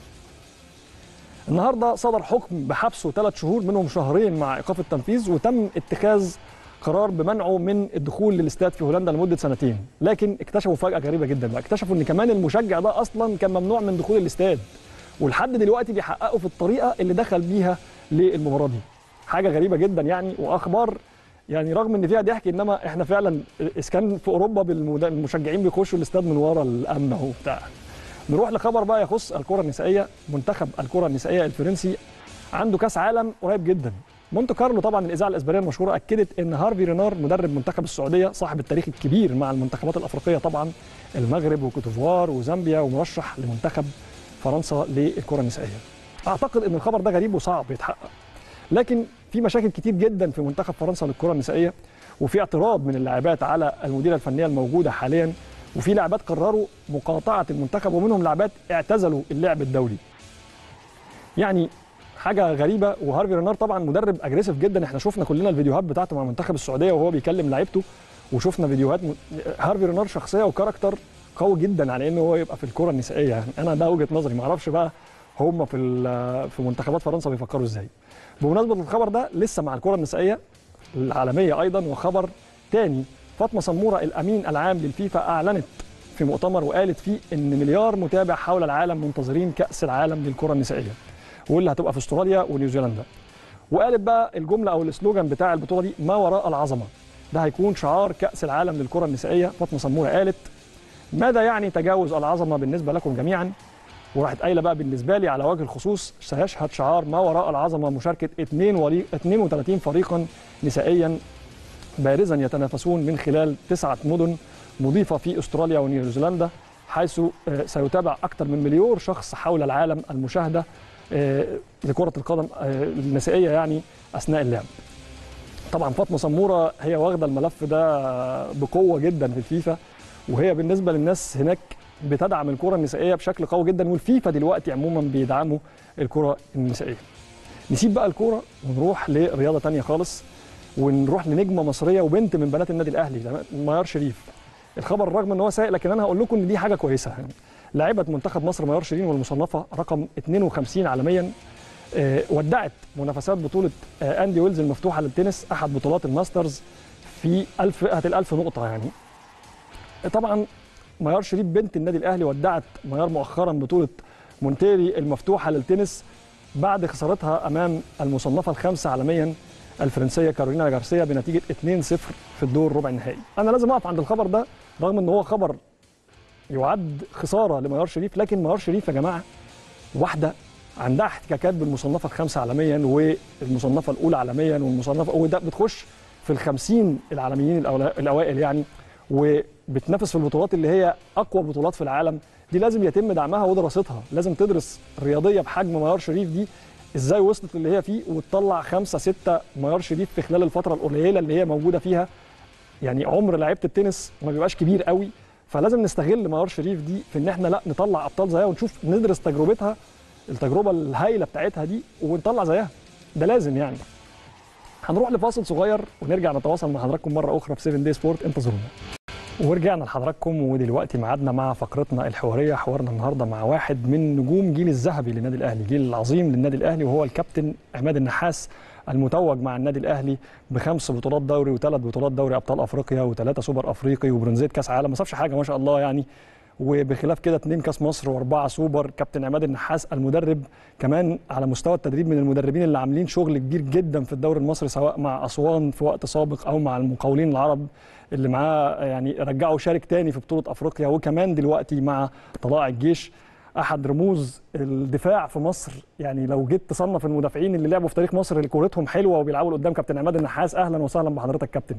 النهارده صدر حكم بحبسه ثلاث شهور منهم شهرين مع ايقاف التنفيذ وتم اتخاذ قرار بمنعه من الدخول للاستاد في هولندا لمده سنتين لكن اكتشفوا فجاه غريبه جدا بقى اكتشفوا ان كمان المشجع ده اصلا كان ممنوع من دخول الاستاد ولحد دلوقتي بيحققوا في الطريقه اللي دخل بيها للمباراه دي حاجه غريبه جدا يعني واخبار يعني رغم ان فيها ضحك انما احنا فعلا اذا كان في اوروبا بالمد- المشجعين بيخشوا الاستاد من ورا الامن اهو بتاع نروح لخبر بقى يخص الكره النسائيه منتخب الكره النسائيه الفرنسي عنده كاس عالم قريب جدا مونte كارلو طبعا الاذاعه الاسبانيه المشهوره اكدت ان هارفي رينار مدرب منتخب السعوديه صاحب التاريخ الكبير مع المنتخبات الافريقيه طبعا المغرب وكوتيفوار وزامبيا ومرشح لمنتخب فرنسا للكره النسائيه اعتقد ان الخبر ده غريب وصعب يتحقق لكن في مشاكل كتير جدا في منتخب فرنسا للكره النسائيه وفي اعتراض من اللاعبات على المديره الفنيه الموجوده حاليا وفي لاعبات قرروا مقاطعه المنتخب ومنهم لاعبات اعتزلوا اللعب الدولي يعني حاجه غريبه وهارفي رينار طبعا مدرب اجريسيف جدا احنا شفنا كلنا الفيديوهات بتاعته مع منتخب السعوديه وهو بيكلم لعيبته وشفنا فيديوهات م... هارفي رينار شخصيه وكاركتر قوي جدا على انه هو يبقى في الكره النسائيه يعني انا ده وجهه نظري ما اعرفش بقى هم في ال- في منتخبات فرنسا بيفكروا ازاي بمناسبه الخبر ده لسه مع الكره النسائيه العالميه ايضا وخبر تاني فاطمه سموره الامين العام للفيفا اعلنت في مؤتمر وقالت فيه ان مليار متابع حول العالم منتظرين كاس العالم للكره النسائيه واللي هتبقى في استراليا ونيوزيلندا وقالت بقى الجمله او السلوجان بتاع البطوله دي ما وراء العظمه ده هيكون شعار كاس العالم للكره النسائيه فاطمه سموره قالت ماذا يعني تجاوز العظمه بالنسبه لكم جميعا وراحت قايله بقى بالنسبه لي على وجه الخصوص سيشهد شعار ما وراء العظمه مشاركه 2 وري- 32 فريقا نسائيا بارزا يتنافسون من خلال تسعه مدن مضيفه في استراليا ونيوزيلندا حيث آه، سيتابع اكثر من مليون شخص حول العالم المشاهده آه، لكره القدم آه، النسائيه يعني اثناء اللعب. طبعا فاطمه سموره هي واخده الملف ده بقوه جدا في الفيفا وهي بالنسبه للناس هناك بتدعم الكره النسائيه بشكل قوي جدا والفيفا دلوقتي عموما بيدعموا الكره النسائيه. نسيب بقى الكوره ونروح لرياضه تانية خالص ونروح لنجمه مصريه وبنت من بنات النادي الاهلي ميار شريف الخبر رغم ان هو سيء لكن انا هقول لكم ان دي حاجه كويسه يعني لاعبه منتخب مصر ميار شيرين والمصنفه رقم 52 عالميا آه، ودعت منافسات بطوله آه، اندي ويلز المفتوحه للتنس احد بطولات الماسترز في 1000 فئه ال1000 نقطه يعني طبعا ميار شريف بنت النادي الاهلي ودعت ميار مؤخرا بطوله مونتيري المفتوحه للتنس بعد خسارتها امام المصنفه الخامسه عالميا الفرنسيه كارولينا جارسيا بنتيجه 2-0 في الدور ربع النهائي انا لازم اقف عند الخبر ده رغم ان هو خبر يعد خساره لميار شريف لكن ميار شريف يا جماعه واحده عندها احتكاكات بالمصنفه الخامسه عالميا والمصنفه الاولى عالميا والمصنفه وده بتخش في الخمسين العالميين الأولا- الاوائل يعني وبتنافس في البطولات اللي هي اقوى بطولات في العالم دي لازم يتم دعمها ودراستها لازم تدرس رياضيه بحجم ميار شريف دي ازاي وصلت اللي هي فيه وتطلع خمسة ستة ميار شريف في خلال الفترة القليلة اللي هي موجودة فيها يعني عمر لعيبة التنس ما بيبقاش كبير قوي فلازم نستغل ميار شريف دي في ان احنا لا نطلع ابطال زيها ونشوف ندرس تجربتها التجربة الهائلة بتاعتها دي ونطلع زيها ده لازم يعني هنروح لفاصل صغير ونرجع نتواصل مع حضراتكم مرة أخرى في 7 داي سبورت انتظرونا ورجعنا لحضراتكم ودلوقتي ميعادنا مع فقرتنا الحواريه حوارنا النهارده مع واحد من نجوم جيل الذهبي للنادي الاهلي جيل العظيم للنادي الاهلي وهو الكابتن عماد النحاس المتوج مع النادي الاهلي بخمس بطولات دوري وثلاث بطولات دوري ابطال افريقيا وثلاثه سوبر افريقي وبرونزيه كاس عالم ما سابش حاجه ما شاء الله يعني وبخلاف كده اثنين كاس مصر واربعه سوبر كابتن عماد النحاس المدرب كمان على مستوى التدريب من المدربين اللي عاملين شغل كبير جدا في الدوري المصري سواء مع اسوان في وقت سابق او مع المقاولين العرب اللي معاه يعني رجعوا شارك تاني في بطوله افريقيا وكمان دلوقتي مع طلائع الجيش احد رموز الدفاع في مصر يعني لو جيت تصنف المدافعين اللي لعبوا في تاريخ مصر اللي كورتهم حلوه وبيلعبوا قدام كابتن عماد النحاس اهلا وسهلا بحضرتك كابتن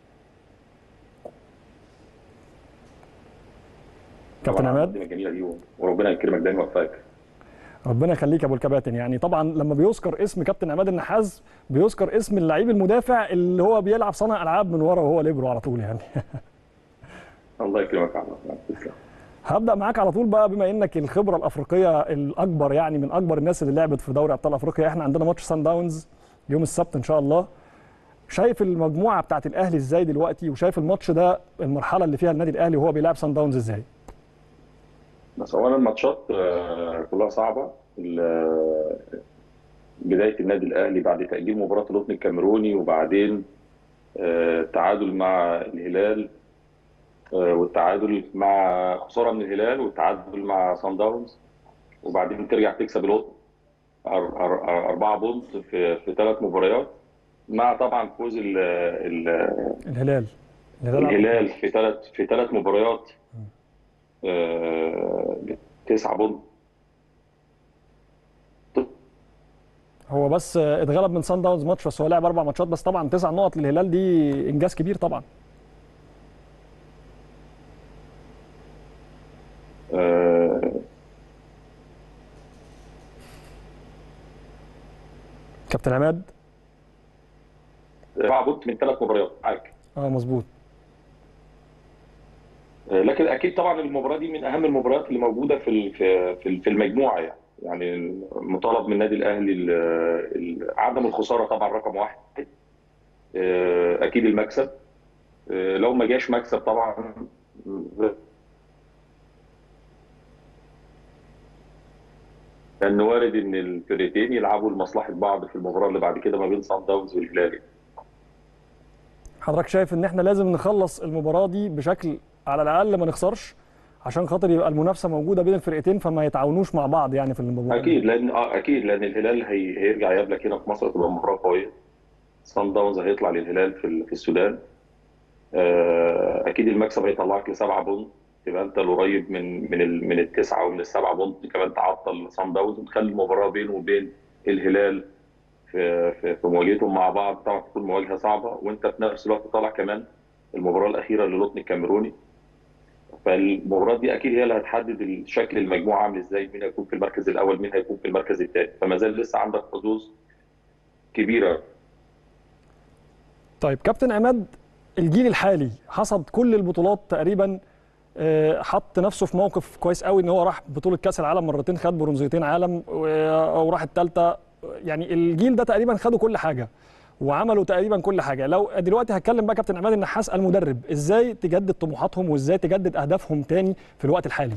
كابتن طبعاً عماد المقدمة الجميله دي وربنا يكرمك دايما ويوفقك ربنا يخليك يا ابو الكباتن يعني طبعا لما بيذكر اسم كابتن عماد النحاس بيذكر اسم اللعيب المدافع اللي هو بيلعب صانع العاب من ورا وهو ليبرو على طول يعني الله يكرمك يا عم تسلم هبدا معاك على طول بقى بما انك الخبره الافريقيه الاكبر يعني من اكبر الناس اللي لعبت في دوري ابطال افريقيا احنا عندنا ماتش سان داونز يوم السبت ان شاء الله شايف المجموعه بتاعت الاهلي ازاي دلوقتي وشايف الماتش ده المرحله اللي فيها النادي الاهلي وهو بيلعب سان داونز ازاي بس اولا الماتشات آه، كلها صعبه ال- بدايه النادي الاهلي بعد تاجيل مباراه القطن الكاميروني وبعدين آه، التعادل مع الهلال آه، والتعادل مع خساره من الهلال والتعادل مع سان داونز وبعدين ترجع تكسب القطن أر- أر- أربعة بونت في في ثلاث مباريات مع طبعا فوز ال- ال- الهلال الهلال الهلال في ثلاث في ثلاث مباريات آه، تسعة بونت هو بس اتغلب من سان داونز ماتش بس هو لعب اربع ماتشات بس طبعا تسع نقط للهلال دي انجاز كبير طبعا آه، كابتن عماد أربعة بونت من ثلاث مباريات معاك اه مظبوط آه، لكن اكيد طبعا المباراه دي من اهم المباريات اللي موجوده في ال- في في في المجموعه يعني يعني مطالب من النادي الاهلي ال- ال- عدم الخساره طبعا رقم واحد آه، اكيد المكسب آه، لو ما جاش مكسب طبعا لان وارد ان الفرقتين يلعبوا لمصلحه بعض في المباراه اللي بعد كده ما بين صن داونز والهلال حضرتك شايف ان احنا لازم نخلص المباراه دي بشكل على الاقل ما نخسرش عشان خاطر يبقى المنافسه موجوده بين الفرقتين فما يتعاونوش مع بعض يعني في المباراه اكيد لان اه اكيد لان الهلال هي... هيرجع يقابلك هنا في مصر تبقى مباراه قويه صن داونز هيطلع للهلال في ال- في السودان آه، اكيد المكسب هيطلعك لسبعه بونت تبقى انت القريب من من ال... من التسعه ومن السبعه بونت كمان تعطل صن داونز وتخلي المباراه بينه وبين الهلال في في, في مواجهتهم مع بعض طبعا تكون مواجهه صعبه وانت في نفس الوقت طالع كمان المباراه الاخيره للقطن الكاميروني فالمباراه دي اكيد هي اللي هتحدد شكل المجموعه عامل ازاي مين هيكون في المركز الاول مين هيكون في المركز الثاني فما زال لسه عندك حظوظ كبيره طيب كابتن عماد الجيل الحالي حصد كل البطولات تقريبا آه، حط نفسه في موقف كويس قوي ان هو راح بطوله كاس العالم مرتين خد برونزيتين عالم و- وراح الثالثه يعني الجيل ده تقريبا خدوا كل حاجه وعملوا تقريبا كل حاجه لو دلوقتي هتكلم بقى كابتن عماد النحاس المدرب ازاي تجدد طموحاتهم وازاي تجدد اهدافهم تاني في الوقت الحالي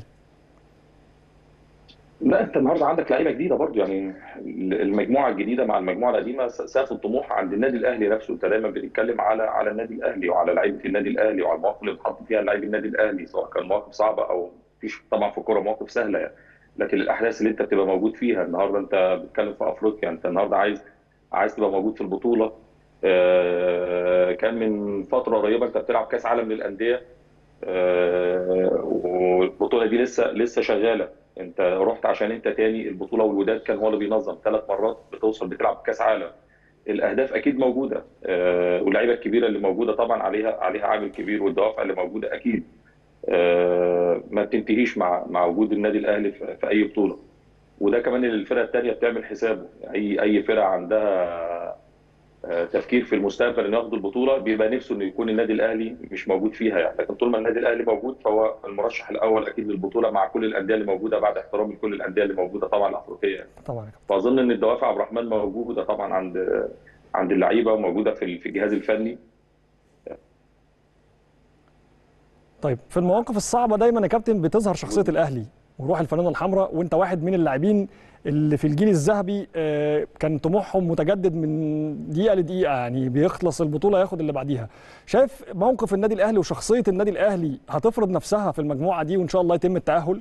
لا انت النهارده عندك لعيبه جديده برضو يعني المجموعه الجديده مع المجموعه القديمه سقف الطموح عند النادي الاهلي نفسه انت دايما بنتكلم على على النادي الاهلي وعلى لعيبه النادي الاهلي وعلى المواقف اللي بتحط فيها لعيب النادي الاهلي سواء كان مواقف صعبه او مفيش طبعا في الكوره مواقف سهله يعني لكن الاحداث اللي انت بتبقى موجود فيها النهارده انت بتتكلم في افريقيا انت النهارده عايز عايز تبقى موجود في البطوله آه، كان من فتره قريبه انت بتلعب كاس عالم للانديه آه، والبطوله دي لسه لسه شغاله انت رحت عشان انت تاني البطوله والوداد كان هو اللي بينظم ثلاث مرات بتوصل بتلعب كاس عالم الاهداف اكيد موجوده آه، واللعيبه الكبيره اللي موجوده طبعا عليها عليها عامل كبير والدوافع اللي موجوده اكيد آه، ما بتنتهيش مع مع وجود النادي الاهلي في في اي بطوله وده كمان اللي الفرقه الثانيه بتعمل حسابه اي اي فرقه عندها آه، تفكير في المستقبل انه ياخد البطوله بيبقى نفسه انه يكون النادي الاهلي مش موجود فيها يعني لكن طول ما النادي الاهلي موجود فهو المرشح الاول اكيد للبطوله مع كل الانديه اللي موجوده بعد احترامي لكل الانديه اللي موجوده طبعا الافريقيه يعني. طبعا يا كابتن. فاظن ان الدوافع عبد الرحمن موجوده طبعا عند عند اللعيبه وموجوده في في الجهاز الفني طيب في المواقف الصعبه دايما يا كابتن بتظهر شخصيه الاهلي وروح الفانله الحمراء وانت واحد من اللاعبين اللي في الجيل الذهبي آه، كان طموحهم متجدد من دقيقه لدقيقه يعني بيخلص البطوله ياخد اللي بعديها شايف موقف النادي الاهلي وشخصيه النادي الاهلي هتفرض نفسها في المجموعه دي وان شاء الله يتم التاهل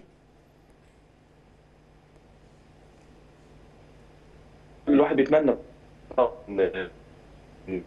الواحد بيتمنى طبعاً إن-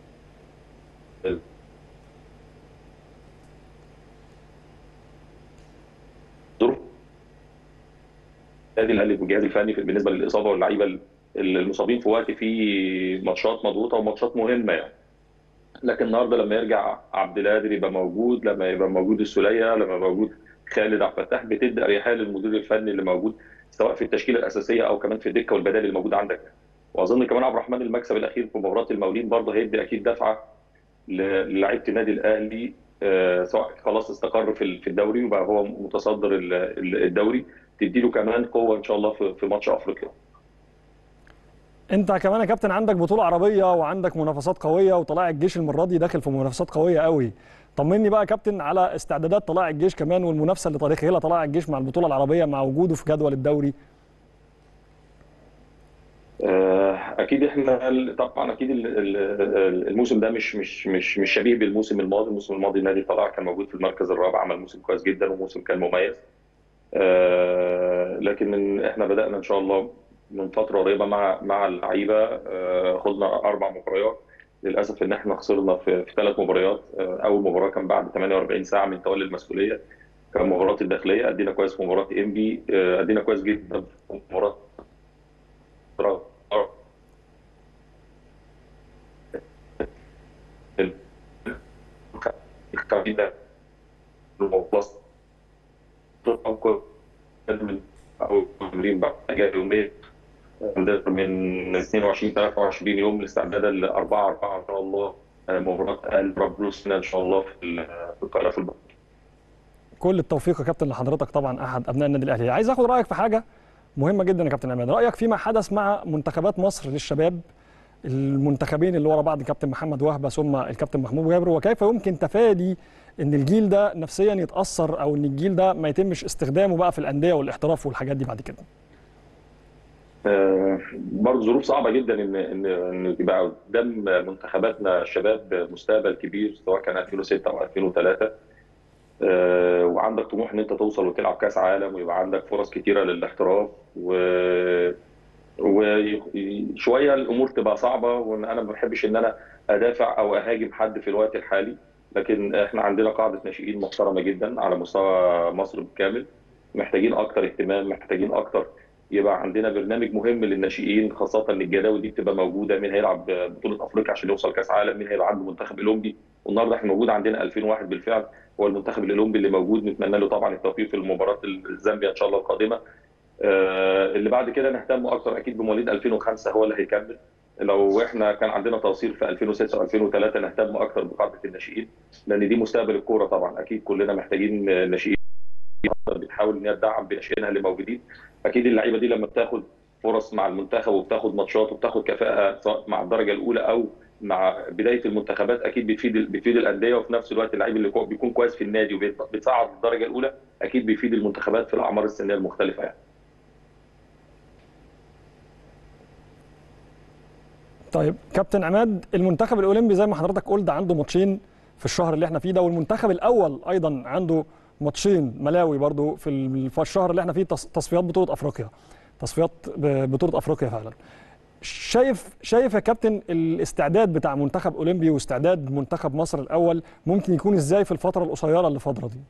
ظروف النادي الاهلي والجهاز الفني في- بالنسبه للاصابه واللعيبه المصابين في وقت فيه ماتشات مضغوطه وماتشات مهمه يعني لكن النهارده لما يرجع عبد القادر يبقى موجود لما يبقى موجود السوليه لما يبقى موجود خالد عبد الفتاح بتدي اريحيه للمدير الفني اللي موجود سواء في التشكيله الاساسيه او كمان في الدكه والبدائل اللي موجوده عندك واظن كمان عبد الرحمن المكسب الاخير في مباراه المقاولين برضه هيدي اكيد دفعه ل- للاعيبه النادي الاهلي آه، سواء خلاص استقر في ال- في الدوري وبقى هو متصدر ال- ال- الدوري تدي له كمان قوه ان شاء الله في في ماتش افريقيا انت كمان يا كابتن عندك بطوله عربيه وعندك منافسات قويه وطلائع الجيش المره دي داخل في منافسات قويه قوي طمني بقى يا كابتن على استعدادات طلائع الجيش كمان والمنافسه اللي تاريخيه لطلائع الجيش مع البطوله العربيه مع وجوده في جدول الدوري آه، اكيد احنا ال- طبعا اكيد ال- ال- الموسم ده مش مش مش مش شبيه بالموسم الماضي الموسم الماضي النادي طلع كان موجود في المركز الرابع عمل موسم كويس جدا وموسم كان مميز آه، لكن احنا بدانا ان شاء الله من فتره قريبه مع مع اللعيبه آه، خدنا اربع مباريات للاسف ان احنا خسرنا في في ثلاث مباريات آه، اول مباراه كان بعد 48 ساعه من تولي المسؤوليه كان مباراه الداخليه ادينا كويس في مباراه ام بي ادينا كويس جدا في مباراه الخميسة الموصل من أو تمرين بعد أجازة يومين من 22 23 يوم لاستعدادا ل 4 4 إن شاء الله مباراة أهلي طرابلس إن شاء الله في في القاهرة في البحر. كل التوفيق يا كابتن لحضرتك طبعا احد ابناء النادي الاهلي عايز اخد رايك في حاجه مهمه جدا يا كابتن عماد رايك فيما حدث مع منتخبات مصر للشباب المنتخبين اللي ورا بعض الكابتن محمد وهبه ثم الكابتن محمود جابر وكيف يمكن تفادي ان الجيل ده نفسيا يتاثر او ان الجيل ده ما يتمش استخدامه بقى في الانديه والاحتراف والحاجات دي بعد كده آه، برضه ظروف صعبه جدا ان ان ان يبقى قدام منتخباتنا شباب مستقبل كبير سواء كان 2006 او 2003 آه، وعندك طموح ان انت توصل وتلعب كاس عالم ويبقى عندك فرص كتيره للاحتراف و وشويه الامور تبقى صعبه وان انا ما بحبش ان انا ادافع او اهاجم حد في الوقت الحالي لكن احنا عندنا قاعده ناشئين محترمه جدا على مستوى مصر بالكامل محتاجين اكتر اهتمام محتاجين اكتر يبقى عندنا برنامج مهم للناشئين خاصه ان الجداول دي بتبقى موجوده مين هيلعب بطوله افريقيا عشان يوصل كاس عالم مين هيبقى عنده منتخب اولمبي والنهارده احنا موجود عندنا 2001 بالفعل هو المنتخب الاولمبي اللي موجود نتمنى له طبعا التوفيق في المباراه الزامبيا ان شاء الله القادمه آه، اللي بعد كده نهتم اكتر اكيد بمواليد 2005 هو اللي هيكمل لو احنا كان عندنا توصيل في 2006 و2003 نهتم اكتر بقاعده الناشئين لان دي مستقبل الكوره طبعا اكيد كلنا محتاجين ناشئين بتحاول ان هي تدعم بناشئينها اللي موجودين اكيد اللعيبه دي لما بتاخد فرص مع المنتخب وبتاخد ماتشات وبتاخد كفاءه سواء مع الدرجه الاولى او مع بدايه المنتخبات اكيد بتفيد بتفيد الانديه وفي نفس الوقت اللعيب اللي كو- بيكون كويس في النادي وبيتصعد الدرجه الاولى اكيد بيفيد المنتخبات في الاعمار السنيه المختلفه يعني. طيب كابتن عماد المنتخب الاولمبي زي ما حضرتك قلت عنده ماتشين في الشهر اللي احنا فيه ده والمنتخب الاول ايضا عنده ماتشين ملاوي برضو في ال- في الشهر اللي احنا فيه تص- تصفيات بطوله افريقيا تصفيات ب- بطوله افريقيا فعلا شايف شايف يا كابتن الاستعداد بتاع منتخب اولمبي واستعداد منتخب مصر الاول ممكن يكون ازاي في الفتره القصيره اللي فاضله دي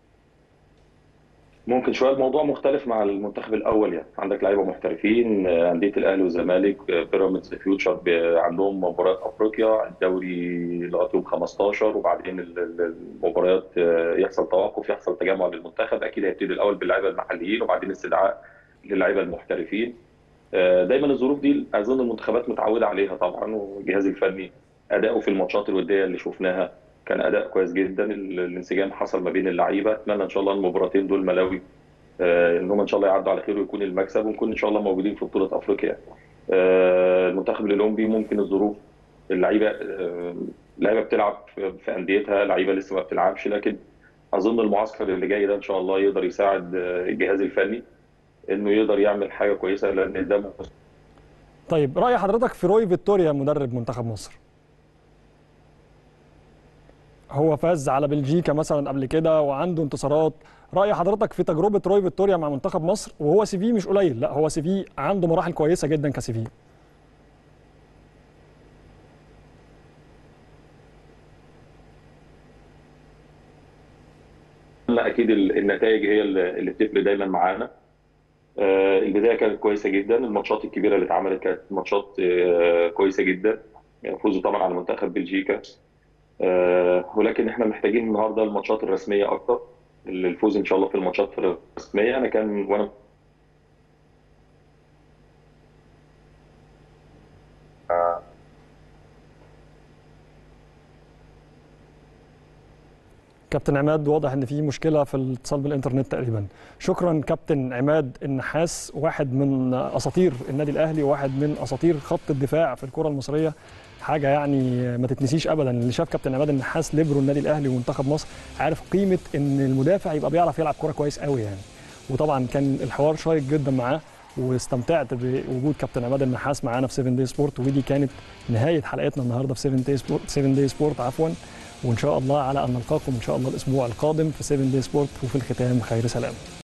ممكن شويه الموضوع مختلف مع المنتخب الاول يعني عندك لعيبه محترفين آه، انديه الاهلي والزمالك آه، بيراميدز فيوتشر ب- عندهم مباريات افريقيا الدوري لغايه يوم 15 وبعدين ال- ال- المباريات آه، يحصل توقف يحصل تجمع للمنتخب اكيد هيبتدي الاول باللعيبه المحليين وبعدين استدعاء للعيبه المحترفين آه، دايما الظروف دي اظن المنتخبات متعوده عليها طبعا والجهاز الفني اداؤه في الماتشات الوديه اللي شفناها كان اداء كويس جدا ال- الانسجام حصل ما بين اللعيبه اتمنى ان شاء الله المباراتين دول ملاوي آه، ان هم ان شاء الله يعدوا على خير ويكون المكسب ونكون ان شاء الله موجودين في بطوله افريقيا آه، المنتخب الاولمبي ممكن الظروف اللعيبه آه، اللعيبه بتلعب في في انديتها لعيبه لسه ما بتلعبش لكن اظن المعسكر اللي جاي ده ان شاء الله يقدر يساعد آه، الجهاز الفني انه يقدر يعمل حاجه كويسه لان ده طيب راي حضرتك في روي فيتوريا مدرب منتخب مصر هو فاز على بلجيكا مثلا قبل كده وعنده انتصارات راي حضرتك في تجربه روي فيتوريا مع منتخب مصر وهو سي في مش قليل لا هو سي في عنده مراحل كويسه جدا كسي في لا اكيد ال- النتائج هي اللي اللي بتفرق دايما معانا آه، البدايه كانت كويسه جدا الماتشات الكبيره اللي اتعملت كانت ماتشات آه، كويسه جدا يعني فوزوا طبعا على منتخب بلجيكا آه، ولكن احنا محتاجين النهارده الماتشات الرسميه اكتر الفوز ان شاء الله في الماتشات الرسميه انا كان وانا كابتن عماد واضح ان في مشكله في الاتصال بالانترنت تقريبا شكرا كابتن عماد النحاس واحد من اساطير النادي الاهلي وواحد من اساطير خط الدفاع في الكره المصريه حاجه يعني ما تتنسيش ابدا اللي شاف كابتن عماد النحاس ليبرو النادي الاهلي ومنتخب مصر عارف قيمه ان المدافع يبقى بيعرف يلعب كره كويس قوي يعني وطبعا كان الحوار شيق جدا معاه واستمتعت بوجود كابتن عماد النحاس معانا في 7 دي سبورت ودي كانت نهايه حلقتنا النهارده في 7 دي سبورت 7 دي سبورت عفوا وان شاء الله على ان نلقاكم ان شاء الله الاسبوع القادم في 7 دي سبورت وفي الختام خير سلام